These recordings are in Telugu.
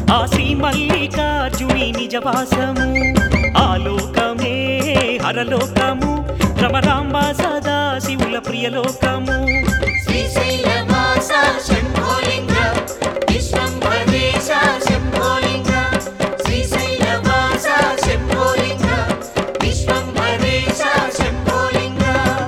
ఆ శ్రీ మల్లికార్జుని నిజవాసము ఆలోకమే హరలోకము రమరాంబ సదా శివుల ప్రియలోకము శ్రీశైలవాస శంభోలింగ విశ్వంభరేశ శంభోలింగ శ్రీశైలవాస శంభోలింగ విశ్వంభరేశ శంభోలింగ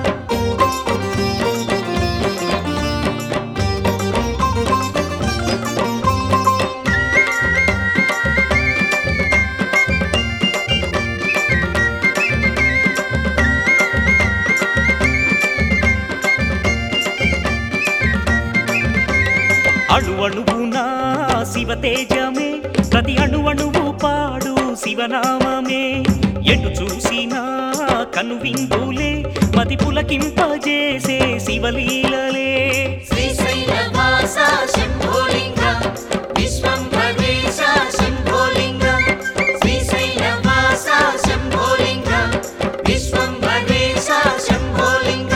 అణు అణువునా శివ తేజమే ప్రతి అణు అణువు పాడు శివనామమే ఎటు చూసినా కనువిందులే మది పులకింపజేసే శివలీలలే శ్రీశైలవాస శంభోలింగ విశ్వంభరేశ శంభోలింగ శ్రీశైలవాస శంభోలింగ విశ్వంభరేశ శంభోలింగ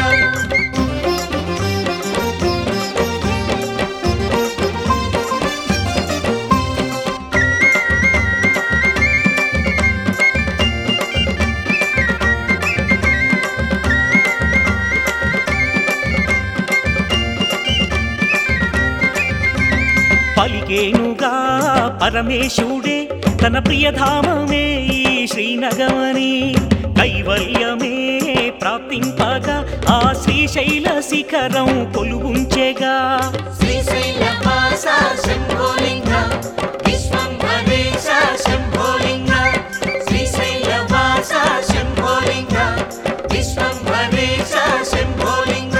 పలికేనుగా పరమేశుడే తన ప్రియధామమే ఈ శ్రీనగమని కైవల్యమే ప్రాప్తింపగా ఆ శ్రీశైల శిఖరం కొలుగుంచెగా శ్రీశైలవాస శంభోలింగ విశ్వంభరేశ శంభోలింగ శ్రీశైలవాస శంభోలింగ విశ్వంభరేశ శంభోలింగ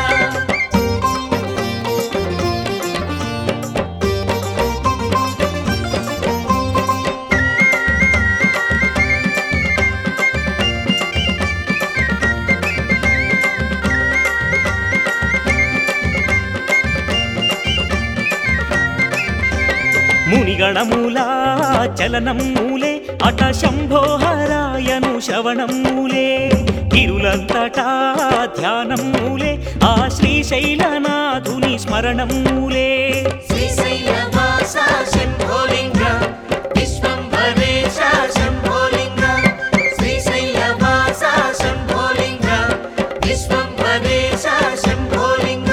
మునిగణముల చలనం మూలే అట శంభోహరాయను శ్రవణం మూలే గిరులంతటా ధ్యానం మూలే ఆ శ్రీశైలనాథుని స్మరణం మూలే శ్రీశైలవాస శంభోలింగ విశ్వంభరేశ శంభోలింగ శ్రీశైలవాస శంభోలింగ విశ్వంభరేశ శంభోలింగ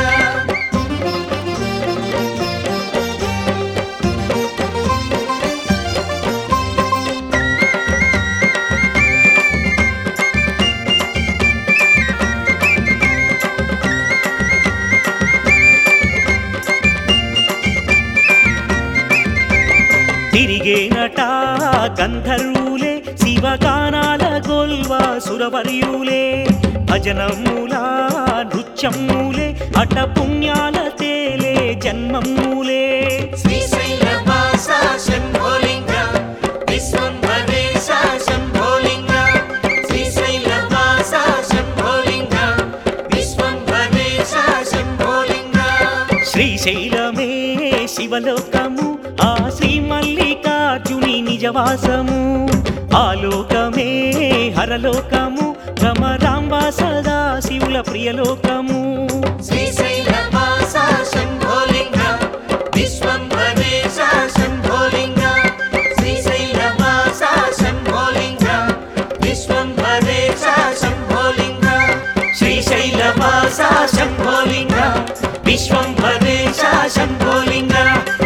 తిరిగేనట గంధర్వులే శివగానాల గోల్వా సురవర్యులే భజనమూల నృత్యమూలే అట పుణ్యాల తేలే జన్మమూలే శ్రీశైలవాస శంభోలింగ విశ్వంభరేశ శంభోలింగ శ్రీశైలవాస శంభోలింగ విశ్వంభరేశ శంభోలింగ శ్రీశైలమే శివలోకము ఆ శ్రీ మల్లికార్జుని నిజవాసము ఆలోకమే హరలోకము రమరాంబ సదా శివుల ప్రియలోకము శ్రీశైలవాస శంభోలింగ విశ్వంభరేశ శంభోలింగ శ్రీశైలవాస శంభోలింగ విశ్వంభరేశ శంభోలింగ శ్రీశైలవాస శంభోలింగ విశ్వంభరేశ శంభోలింగ